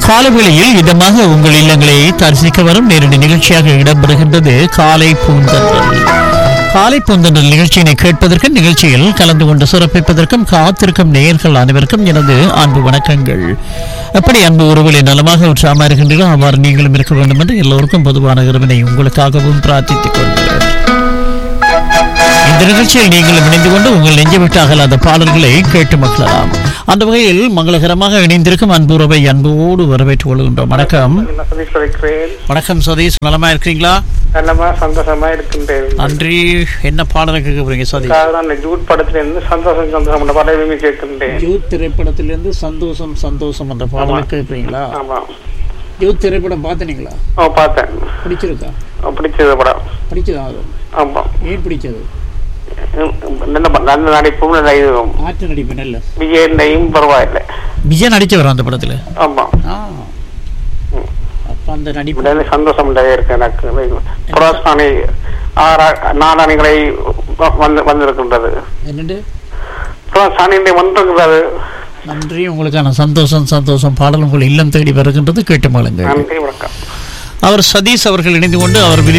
காலவேளையில் இதமாக உங்கள் இல்லங்களை தரிசிக்க வரும் நேரடி நிகழ்ச்சியாக இடம்பெறுகின்றது காலை பூந்தன்றல் காலை பூந்தன்றல் நிகழ்ச்சியினை கேட்பதற்கு நிகழ்ச்சியில் கலந்து கொண்டு சிறப்பிப்பதற்கும் காத்திருக்கும் நேயர்கள் அனைவருக்கும் எனது அன்பு வணக்கங்கள் எப்படி அன்பு உறவுகளை நலமாக உற்சாகமாக இருக்கின்றீர்களோ அவ்வாறு நீங்களும் இருக்க வேண்டும் என்று எல்லோருக்கும் பொதுவான இறைவனை உங்களுக்காகவும் பிரார்த்தித்துக் கொள்கிறேன் இந்த நிகழ்ச்சியில் நீங்கள் இணைந்து கொண்டு உங்கள் நெஞ்சவிட்டு அகலாத பாடல்களை கேட்டு மகிழலாம் அந்த வகையில் மங்களகரமாக இணைந்திருக்கும் அன்புறவை அன்போடு வரவேற்றுக் கொள்கின்றோம் வணக்கம் நான் சதீஷ் இருக்கிறேன் வணக்கம் சதீஷ் நலமா இருக்கிறீங்களா நல்லமா சந்தோஷமா இருக்கின்றேன் நன்றி என்ன பாடலை கேட்க போறீங்க சதீஷ் அதுக்காக தான் இந்த ஜூட் படத்துல இருந்து சந்தோஷம் சந்தோஷம் என்ற படமே கேட்கின்றேன் யூத் திரைப்படத்திலிருந்து சந்தோஷம் சந்தோஷம் என்ற பாடலை கேட்பீங்களா ஆமா யூத் திரைப்படம் பார்த்தீங்களா ஓ பார்த்தேன் பிடிச்சிருக்கா ஓ, பிடிச்சது படம் பிடிச்சதா அது ஆமா ஏன் பிடிச்சது நல்ல ப- நல்ல நடிப்பும் நல்ல இதுவும் ஆற்று நடிப்பு நல்ல விஜயண்டையும் பரவாயில்லை விஜய் நடிச்சவர் அந்த படத்துல ஆமா ஆ அப்ப அந்த நடிப்பு நல்ல சந்தோஷம் நிறைய இருக்கு எனக்கு புரோஸ்தானி ஆறா நாடாணிகளை வ- வந்து வந்திருக்கின்றது என்னண்டு புரோஸ்தானி வந்திருக்கிறது நன்றி உங்களுக்கான சந்தோஷம் சந்தோஷம் பாடல் உங்கள் இல்லம் தேடி வருகின்றது கேட்டு மகளுங்கள் நன்றி வணக்கம் அவர் சதீஷ் அவர்கள் இணைந்து கொண்டு அவர் விரும்பி